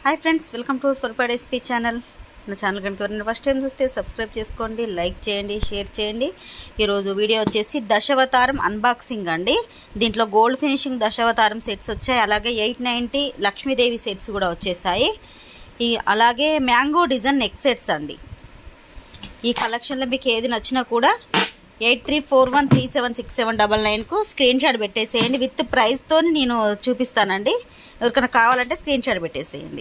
hi friends welcome to స్వల్పాడ్ SP channel నా channel కనుక ఎవరైనా ఫస్ట్ టైం చూస్తే సబ్స్క్రైబ్ చేసుకోండి లైక్ చేయండి షేర్ చేయండి ఈరోజు వీడియో వచ్చేసి దశావతారం అన్బాక్సింగ్ అండి దీంట్లో గోల్డ్ ఫినిషింగ్ దశావతారం సెట్స్ వచ్చాయి అలాగే ఎయిట్ నైంటీ లక్ష్మీదేవి సెట్స్ కూడా వచ్చేసాయి ఈ అలాగే మ్యాంగో డిజైన్ నెక్ సెట్స్ అండి ఈ కలెక్షన్లో మీకు ఏది నచ్చినా కూడా eight three four one three seven six seven double నైన్కు స్క్రీన్ షాట్ పెట్టేసేయండి విత్ ప్రైస్తో నేను చూపిస్తానండి ఎవరికైనా కావాలంటే స్క్రీన్ షాట్ పెట్టేసేయండి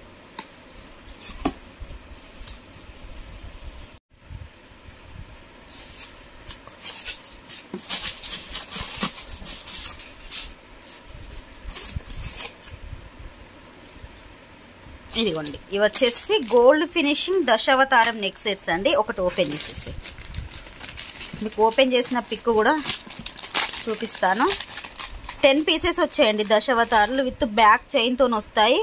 ఇదిగోండి ఇవి వచ్చేసి gold finishing Dashavataram neck sets అండి ఒకటి ఓపెన్ చేసేసి మీకు ఓపెన్ చేసిన పిక్ కూడా చూపిస్తాను టెన్ పీసెస్ వచ్చాయండి దశావతారులు విత్ బ్యాక్ చైన్తో వస్తాయి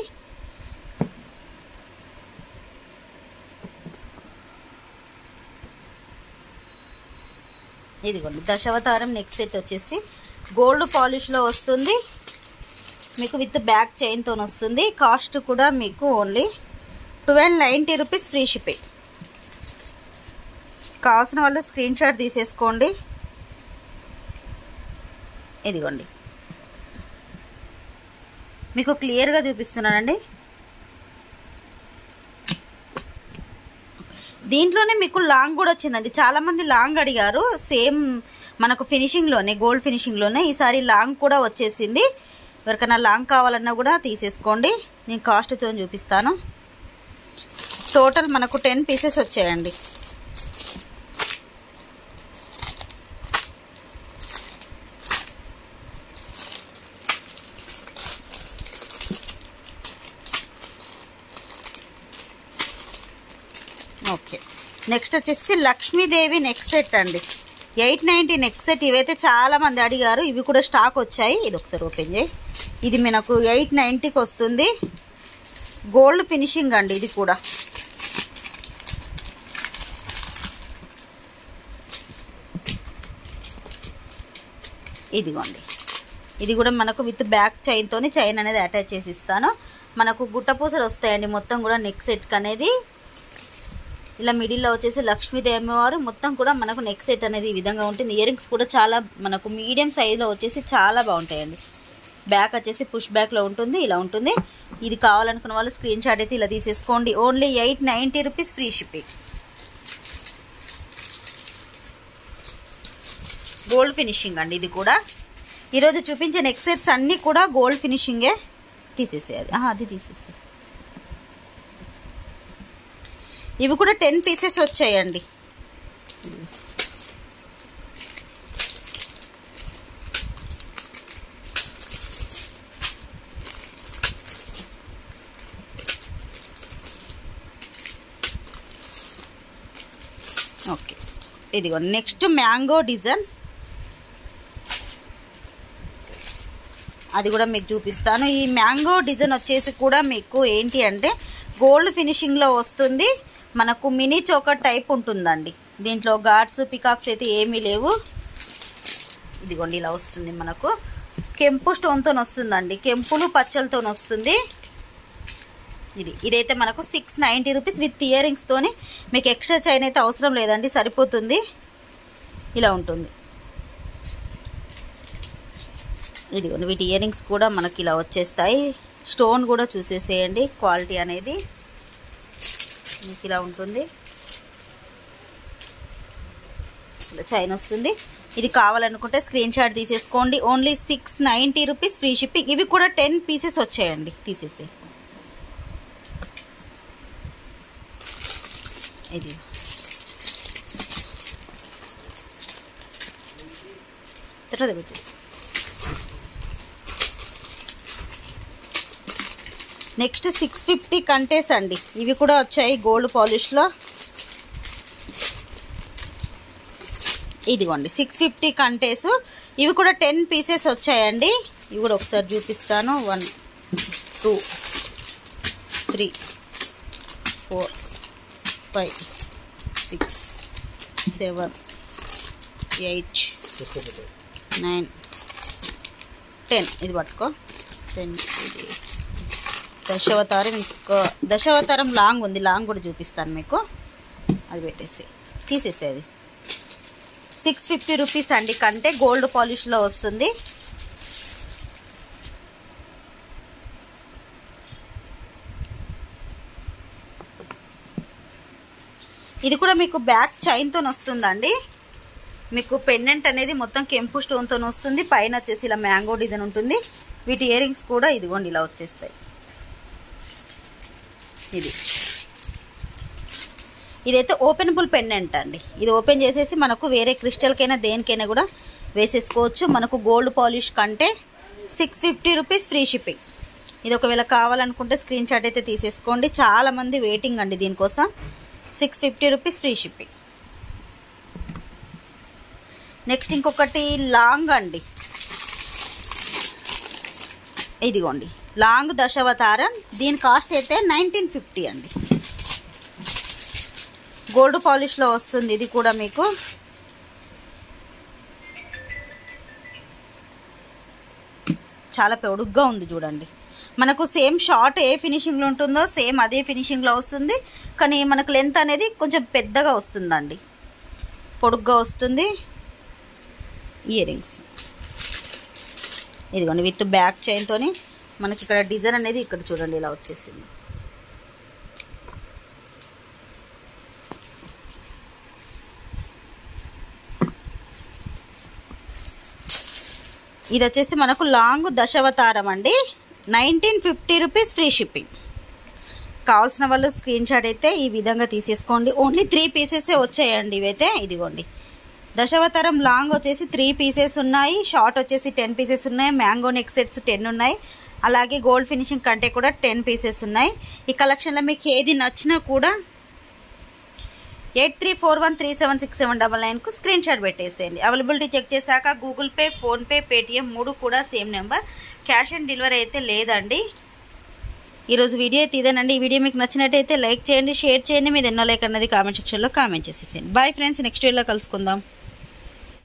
ఇదిగోండి దశావతారం నెక్ సెట్ వచ్చేసి గోల్డ్ పాలిష్లో వస్తుంది మీకు విత్ బ్యాక్ చైన్తో వస్తుంది కాస్ట్ కూడా మీకు only twelve ninety rupees free shipping కావాల్సిన వాళ్ళు స్క్రీన్ షాట్ తీసేసుకోండి ఇదిగోండి మీకు క్లియర్గా చూపిస్తున్నానండి దీంట్లోనే మీకు లాంగ్ కూడా వచ్చిందండి చాలామంది లాంగ్ అడిగారు సేమ్ మనకు ఫినిషింగ్లోనే గోల్డ్ ఫినిషింగ్లోనే ఈసారి లాంగ్ కూడా వచ్చేసింది ఎవరికైనా లాంగ్ కావాలన్నా కూడా తీసేసుకోండి నేను కాస్ట్ చూపిస్తాను టోటల్ మనకు టెన్ పీసెస్ వచ్చాయండి ఓకే నెక్స్ట్ వచ్చేసి లక్ష్మీదేవి నెక్ సెట్ అండి ఎయిట్ నైంటీ నెక్ సెట్ ఇవైతే చాలా మంది అడిగారు ఇవి కూడా స్టాక్ వచ్చాయి ఇది ఒకసారి ఓపెన్ చేయి ఇది మనకు ఎయిట్ నైంటీకి వస్తుంది గోల్డ్ ఫినిషింగ్ అండి ఇది కూడా ఇదిగోండి ఇది కూడా మనకు విత్ బ్యాక్ చైన్తో చైన్ అనేది అటాచ్ చేసి ఇస్తాను మనకు గుట్టపూసలు వస్తాయండి మొత్తం కూడా నెక్ సెట్కి అనేది ఇలా మిడిల్లో వచ్చేసి లక్ష్మీదేవి వారు మొత్తం కూడా మనకు నెక్ సెట్ అనేది ఈ విధంగా ఉంటుంది ఇయర్ రింగ్స్ కూడా చాలా మనకు మీడియం సైజులో వచ్చేసి చాలా బాగుంటాయండి బ్యాక్ వచ్చేసి పుష్ బ్యాక్లో ఉంటుంది ఇలా ఉంటుంది ఇది కావాలనుకున్న వాళ్ళు స్క్రీన్ షాట్ అయితే ఇలా తీసేసుకోండి only eight ninety rupees free shipping gold finishing అండి ఇది కూడా ఈరోజు చూపించే నెక్ సెట్స్ అన్నీ కూడా గోల్డ్ ఫినిషింగే తీసేసేయాలి అది తీసేసేయాలి ఇవి కూడా టెన్ పీసెస్ వచ్చాయండి ఓకే ఇదిగో నెక్స్ట్ మ్యాంగో డిజైన్ అది కూడా మీకు చూపిస్తాను ఈ మ్యాంగో డిజైన్ వచ్చేసి కూడా మీకు ఏంటి అంటే గోల్డ్ ఫినిషింగ్లో వస్తుంది మనకు మినీ చోకర్ టైప్ ఉంటుందండి దీంట్లో గాడ్స్ పికాక్స్ అయితే ఏమీ లేవు ఇదిగోండి ఇలా వస్తుంది మనకు కెంపు స్టోన్తో వస్తుందండి కెంపులు పచ్చలతో వస్తుంది ఇది ఇదైతే మనకు సిక్స్ నైంటీ రూపీస్ విత్ ఇయర్ రింగ్స్తోని మీకు ఎక్స్ట్రా చైన్ అయితే అవసరం లేదండి సరిపోతుంది ఇలా ఉంటుంది ఇదిగోండి వీటి ఇయర్ రింగ్స్ కూడా మనకి ఇలా వచ్చేస్తాయి స్టోన్ కూడా చూసేసేయండి క్వాలిటీ అనేది మీకు ఇలా ఉంటుంది ఇలా చైన్ వస్తుంది ఇది కావాలనుకుంటే స్క్రీన్ షాట్ తీసేసుకోండి only six ninety rupees free shipping ఇవి కూడా టెన్ పీసెస్ వచ్చాయండి తీసేస్తే ఇది తర్వాత పెట్టేసి నెక్స్ట్ సిక్స్ ఫిఫ్టీ కంటేస్ అండి ఇవి కూడా వచ్చాయి గోల్డ్ పాలిష్లో ఇదిగోండి సిక్స్ ఫిఫ్టీ కంటేస్ ఇవి కూడా టెన్ పీసెస్ వచ్చాయండి ఇవి కూడా ఒకసారి చూపిస్తాను one two three four five six seven eight nine ten ఇది పట్టుకో టెన్ ఇది దశావతారం ఇంకో దశావతారం లాంగ్ ఉంది లాంగ్ కూడా చూపిస్తాను మీకు అది పెట్టేసి తీసేసేది సిక్స్ ఫిఫ్టీ రూపీస్ అండి కంటే గోల్డ్ పాలిష్లో వస్తుంది ఇది కూడా మీకు బ్యాక్ చైన్తో వస్తుందండి మీకు పెండెంట్ అనేది మొత్తం కెంపు స్టోన్తో వస్తుంది పైన వచ్చేసి ఇలా మ్యాంగో డిజైన్ ఉంటుంది వీటి ఇయర్ రింగ్స్ కూడా ఇదిగోండి ఇలా వచ్చేస్తాయి ఇది ఇదైతే ఓపెనబుల్ పెండెంట్ అండి ఇది ఓపెన్ చేసేసి మనకు వేరే క్రిస్టల్కైనా దేనికైనా కూడా వేసేసుకోవచ్చు మనకు గోల్డ్ పాలిష్ కంటే six fifty rupees free shipping ఇది ఒకవేళ కావాలనుకుంటే స్క్రీన్ షాట్ అయితే తీసేసుకోండి చాలామంది వెయిటింగ్ అండి దీనికోసం six fifty rupees free shipping next ఇంకొకటి లాంగ్ అండి ఇదిగోండి లాంగ్ దశావతారం దీని కాస్ట్ అయితే నైన్టీన్ ఫిఫ్టీ అండి గోల్డ్ పాలిష్లో వస్తుంది ఇది కూడా మీకు చాలా పొడుగ్గా ఉంది చూడండి మనకు సేమ్ షార్ట్ ఏ ఫినిషింగ్లో ఉంటుందో సేమ్ అదే ఫినిషింగ్లో వస్తుంది కానీ మనకు లెంత్ అనేది కొంచెం పెద్దగా వస్తుందండి పొడుగ్గా వస్తుంది ఇయర్ రింగ్స్ ఇదిగోండి విత్ బ్యాక్ చైన్తోని మనకి ఇక్కడ డిజైన్ అనేది ఇక్కడ చూడండి ఇలా వచ్చేసింది ఇది వచ్చేసి మనకు లాంగ్ దశావతారం అండి nineteen fifty rupees free shipping కావాల్సిన వాళ్ళు స్క్రీన్ షాట్ అయితే ఈ విధంగా తీసేసుకోండి ఓన్లీ త్రీ పీసెసే వచ్చాయండి ఇవైతే ఇదిగోండి దశావతారం లాంగ్ వచ్చేసి త్రీ పీసెస్ ఉన్నాయి షార్ట్ వచ్చేసి టెన్ పీసెస్ ఉన్నాయి మ్యాంగో నెక్ సెట్స్ టెన్ ఉన్నాయి అలాగే గోల్డ్ ఫినిషింగ్ కంటే కూడా టెన్ పీసెస్ ఉన్నాయి ఈ కలెక్షన్లో మీకు ఏది నచ్చినా కూడా eight three four one three seven six seven double నైన్కు స్క్రీన్ షాట్ పెట్టేసేయండి అవైలబిలిటీ చెక్ చేశాక గూగుల్ పే ఫోన్పే పేటిఎం మూడు కూడా same number cash on delivery అయితే లేదండి ఈరోజు వీడియో అయితే ఇదేనండి ఈ వీడియో మీకు నచ్చినట్టయితే లైక్ చేయండి షేర్ చేయండి మీద ఎన్నో లైక్ అన్నది కామెంట్ సెక్షన్లో కామెంట్ చేసేసేయండి బాయ్ ఫ్రెండ్స్ నెక్స్ట్ వీడియోలో కలుసుకుందాం